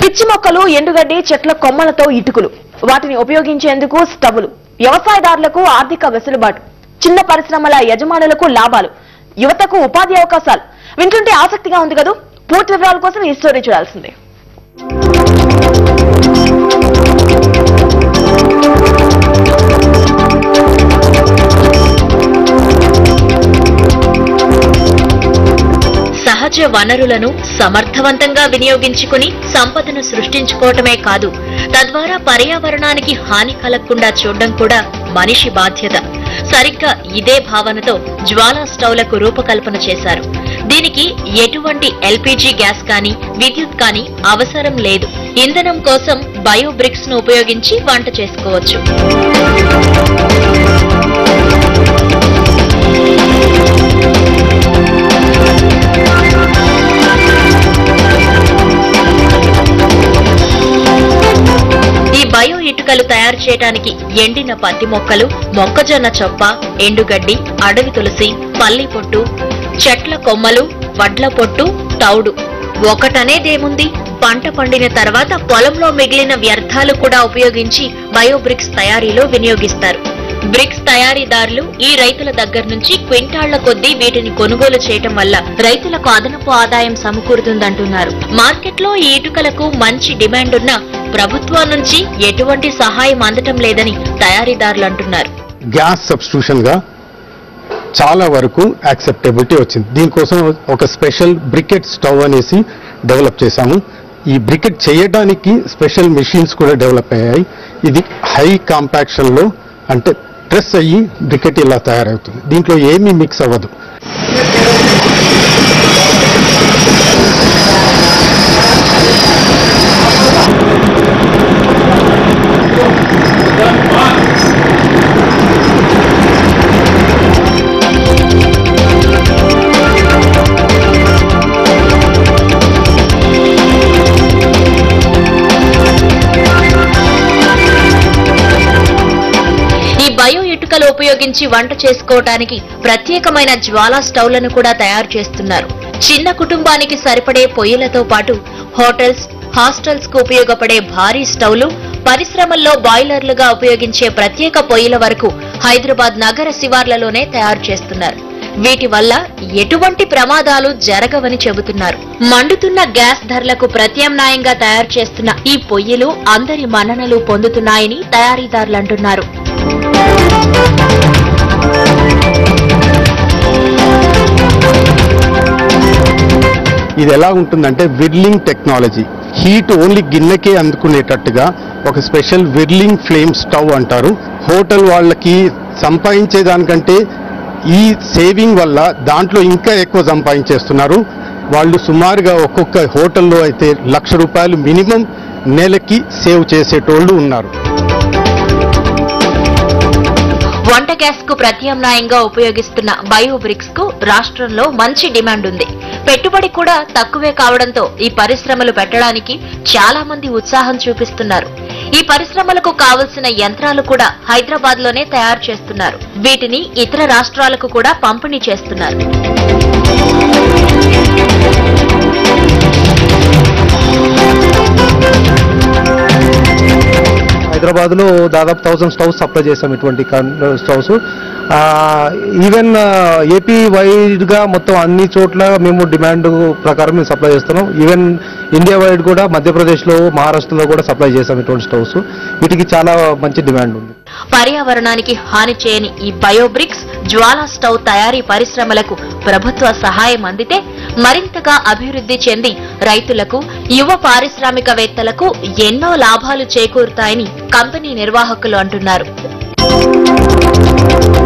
పిచ్చి మొక్కలు ఎండుగడ్డి చెట్ల కొమ్మలతో ఇటుకలు వాటిని ఉపయోగించేందుకు స్టవ్లు వ్యవసాయదారులకు ఆర్థిక వెసులుబాటు చిన్న పరిశ్రమల యజమానులకు లాభాలు యువతకు ఉపాధి అవకాశాలు వింటుంటే ఆసక్తిగా ఉంది కదూ పూర్తి వివరాల కోసం ఈ స్టోరీ చూడాల్సిందే సహజ వనరులను సమర్థవంతంగా వినియోగించుకుని సంపదను సృష్టించుకోవటమే కాదు తద్వారా పర్యావరణానికి హాని కలగకుండా చూడడం కూడా మనిషి బాధ్యత సరిగ్గా ఇదే భావనతో జ్వాలా స్టవ్లకు రూపకల్పన చేశారు దీనికి ఎటువంటి ఎల్పీజీ గ్యాస్ కానీ విద్యుత్ కానీ అవసరం లేదు ఇంధనం కోసం బయోబ్రిక్స్ ను ఉపయోగించి వంట చేసుకోవచ్చు ఈ బయో ఇటుకలు తయారు చేయడానికి ఎండిన పత్తి మొక్కలు మొక్కజొన్న చొప్ప ఎండుగడ్డి అడవి తులసి పల్లి పొట్టు చెట్ల కొమ్మలు వడ్ల పొట్టు తౌడు ఒకటనేదేముంది పంట పండిన తర్వాత పొలంలో మిగిలిన వ్యర్థాలు కూడా ఉపయోగించి బయోబ్రిక్స్ తయారీలో వినియోగిస్తారు బ్రిక్స్ తయారీదారులు ఈ రైతుల దగ్గర నుంచి క్వింటాళ్ల కొద్దీ వీటిని కొనుగోలు చేయటం వల్ల రైతులకు అదనపు ఆదాయం సమకూరుతుందంటున్నారు మార్కెట్లో ఈ ఇటుకలకు మంచి డిమాండ్ ఉన్నా ప్రభుత్వం నుంచి ఎటువంటి సహాయం అందటం లేదని తయారీదారులు అంటున్నారు గ్యాస్ సబ్స్టిట్యూషన్ గా చాలా వరకు యాక్సెప్టబిలిటీ వచ్చింది దీనికోసం ఒక స్పెషల్ బ్రికెట్ స్టవ్ అనేసి డెవలప్ చేశాము ఈ బ్రికెట్ చేయడానికి స్పెషల్ మెషిన్స్ కూడా డెవలప్ అయ్యాయి ఇది హై కాంపాక్షన్ లో అంటే ప్రెస్ అయ్యి బ్రికెట్ ఇలా తయారవుతుంది దీంట్లో ఏమీ మిక్స్ అవ్వదు ఈ బయో ఇటుకలు ఉపయోగించి వంట చేసుకోవటానికి ప్రత్యేకమైన జ్వాలా స్టవ్లను కూడా తయారు చేస్తున్నారు చిన్న కుటుంబానికి సరిపడే పొయ్యిలతో పాటు హోటల్స్ హాస్టల్స్ కు ఉపయోగపడే భారీ స్టవ్లు పరిశ్రమల్లో బాయిలర్లుగా ఉపయోగించే ప్రత్యేక పొయ్యిల వరకు హైదరాబాద్ నగర శివార్లలోనే తయారు చేస్తున్నారు వీటి వల్ల ఎటువంటి ప్రమాదాలు జరగవని చెబుతున్నారు మండుతున్న గ్యాస్ ధరలకు ప్రత్యామ్నాయంగా తయారు చేస్తున్న ఈ పొయ్యిలు అందరి మన్ననలు పొందుతున్నాయని తయారీదారులు అంటున్నారు ఇది ఎలా ఉంటుందంటే విర్లింగ్ టెక్నాలజీ హీట్ ఓన్లీ గిన్నెకే అందుకునేటట్టుగా ఒక స్పెషల్ విర్లింగ్ ఫ్లేమ్ స్టవ్ అంటారు హోటల్ వాళ్ళకి సంపాదించే దానికంటే ఈ సేవింగ్ వల్ల దాంట్లో ఇంకా ఎక్కువ సంపాదించేస్తున్నారు వాళ్ళు సుమారుగా ఒక్కొక్క హోటల్లో అయితే లక్ష రూపాయలు మినిమం నెలకి సేవ్ చేసేటోళ్ళు ఉన్నారు వంట గ్యాస్ కు ప్రత్యామ్నాయంగా ఉపయోగిస్తున్న బయో బ్రిక్స్ కు రాష్ట్రంలో మంచి డిమాండ్ ఉంది పెట్టుబడి కూడా తక్కువే కావడంతో ఈ పరిశ్రమలు పెట్టడానికి చాలా మంది ఉత్సాహం చూపిస్తున్నారు ఈ పరిశ్రమలకు కావలసిన యంత్రాలు కూడా హైదరాబాద్ లోనే తయారు చేస్తున్నారు వీటిని ఇతర రాష్ట్రాలకు కూడా పంపిణీ చేస్తున్నారు హైదరాబాద్ లో దాదాపు థౌసండ్ స్టవ్స్ సప్లై చేస్తాం ఇటువంటి స్టవ్స్ ఈవెన్ ఏపీ వైడ్ గా మొత్తం అన్ని చోట్ల మేము డిమాండ్ ప్రకారం మేము సప్లై చేస్తున్నాం ఈవెన్ ఇండియా వైడ్ కూడా మధ్యప్రదేశ్ లో మహారాష్ట్రలో కూడా సప్లై చేస్తాం ఇటువంటి స్టవ్స్ వీటికి చాలా మంచి డిమాండ్ ఉంది పర్యావరణానికి హాని చేయని ఈ బయోబ్రిక్స్ జ్వాలా స్టవ్ తయారీ పరిశ్రమలకు ప్రభుత్వ సహాయం అందితే మరింతగా అభివృద్ధి చెంది రైతులకు యువ పారిశ్రామికవేత్తలకు ఎన్నో లాభాలు చేకూరుతాయని కంపెనీ నిర్వాహకులు అంటున్నారు